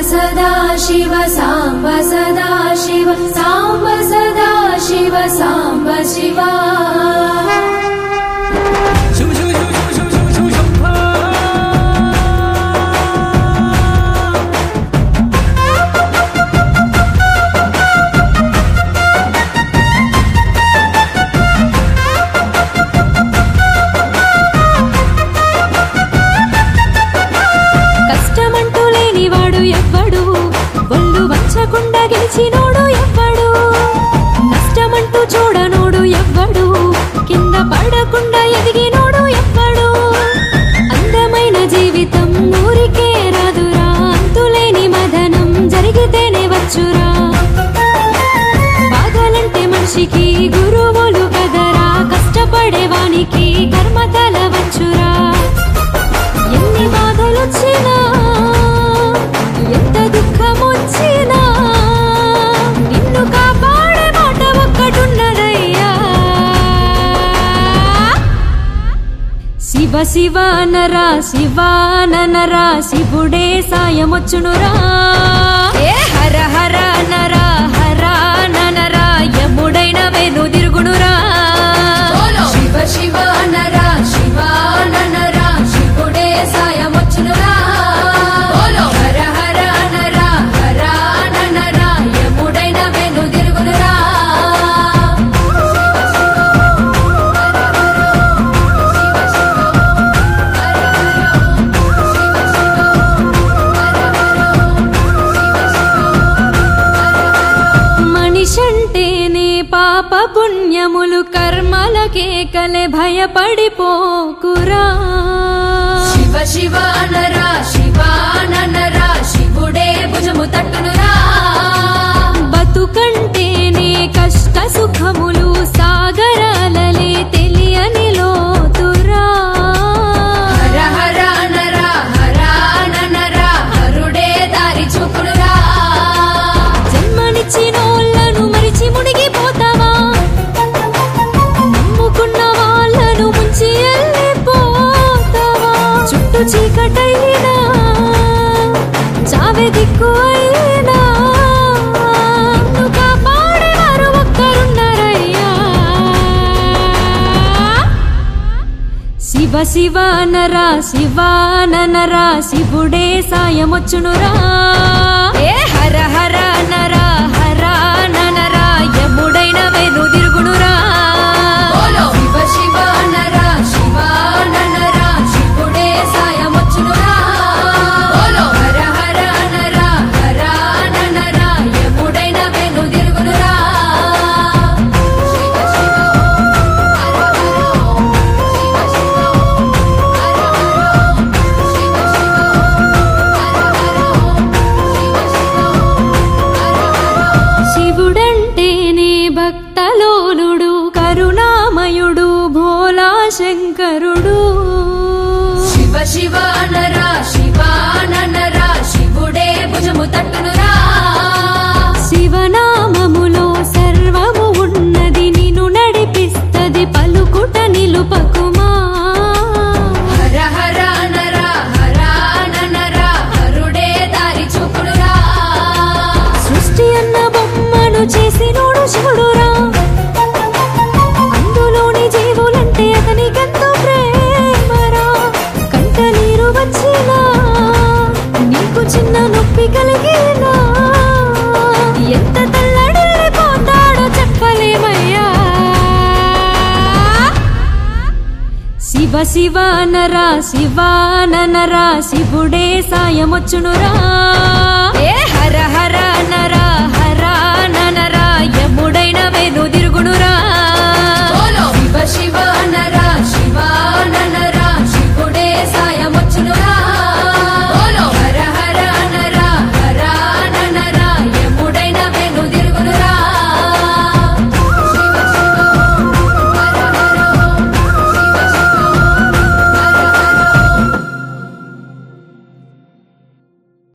सदा शिव साम्ब सदा शिव साम्ब सदा शिव साम्ब शिवा శుభ శుభ శుభ శుభ శుభ శుభ శుభ శుభ కష్టమంటూ లేనివాడు ఎవ్వడు ఒళ్ళు వంచకుండా గెలిచినోడు ఎవ్వడు నష్టమంటూ చూడనోడు ఎవ్వడు కింద పడకుండా ఎదిగినోడు ఎవ్వడు అందమైన జీవితం ఊరికే రాదురా అంతులేని మదనం జరిగితేనే వచ్చురా బాధలంటే మనిషికి గురువులు కదరా కష్టపడేవానికి కర్మతల వచ్చురా ఎన్ని బాధలొచ్చినా ఎంత దుఃఖం వచ్చినా నిన్ను కాపాడే మాట ఒక్కటున్నదయ్యా శివ శివ నరా శివ నరా శివుడే సాయమొచ్చునురా ఏ హర హర నరా హర నరా యముడైన వేను తిరుగునురా శివ శివ నర శివ నర శివుడే సాయమొచ్చునురా హర హర నర హర నర యముడైన వెను తిరుగునురా మనిషంటేనే పాప పుణ్యములు కర్మలకే కలే భయపడిపోకురా శివ శివ నర శివ నర శివుడే భుజము తట్టునురా బతుకంటేనే కష్ట సుఖములు సాగరాలలే తెలియని లోతురా హర హర నర హర నర హరుడే దారి చూపునురా జన్మనిచ్చినోళ్ళను మరిచి మునిగిపోతావా నమ్ముకున్న వాళ్ళను ముంచి వెళ్ళిపోతావా చుట్టూ చీకటైనా చావే దిక్కు అయినా నిన్ను కాపాడేవారు ఒక్కరున్నారయ్యా శివ శివ నరా శివ నరా శివుడే సాయమొచ్చునురా ఏ హర హర నరా హర నరా యముడైన వేను తిరుగునురా శివ శివ నర శివ నర శివుడే సాయమొచ్చునురా హర హర నర హర నర యముడైన వెను తిరుగునురా శివ శివ హర హర శివ శివుడంటేనే భక్తలోలుడు కరుణామయుడు భోలా శంకరుడు శివ శివ నర శివ నర శివుడే భుజము తట్టునురా శివనామములో సర్వము ఉన్నది నిన్ను నడిపిస్తది పలుకుట నిలుపకుమా హర హర నర హర నర హరుడే దారి చూపునురా సృష్టి అన్న బొమ్మను చేసినోడు శివుడురా అందులోని జీవులంటే అతనికెంతో ప్రేమరా కంట నీరు వచ్చినా నీకు చిన్న నొప్పి కలిగినా ఎంత తల్లడిల్లిపోతాడో చెప్పలేమయ్యా శివ శివ నరా శివ నరా శివుడే సాయమొచ్చునురా